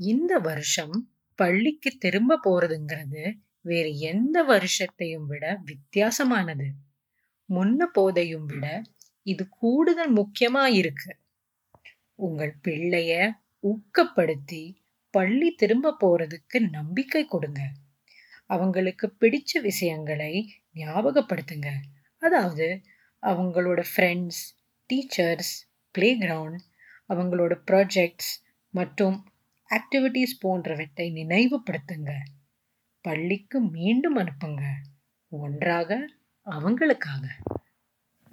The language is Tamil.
இந்த வருஷம் பள்ளிக்கு திரும்ப போறதுங்கிறது வேறு எந்த வருஷத்தையும் விட வித்தியாசமானது. முன்ன போதையும் விட இது கூடுதல் முக்கியமா இருக்கு. உங்கள் பிள்ளைய ஊக்கப்படுத்தி பள்ளி திரும்ப போறதுக்கு நம்பிக்கை கொடுங்க. அவங்களுக்கு பிடிச்ச விஷயங்களை ஞாபகப்படுத்துங்க. அதாவது அவங்களோட ஃப்ரெண்ட்ஸ், டீச்சர்ஸ், பிளே கிரவுண்ட், அவங்களோட ப்ராஜெக்ட்ஸ் மற்றும் ஆக்டிவிட்டீஸ் போன்றவற்றை நினைவுபடுத்துங்க. பள்ளிக்கு மீண்டும் அனுப்புங்க. ஒன்றாக அவங்களுக்காக.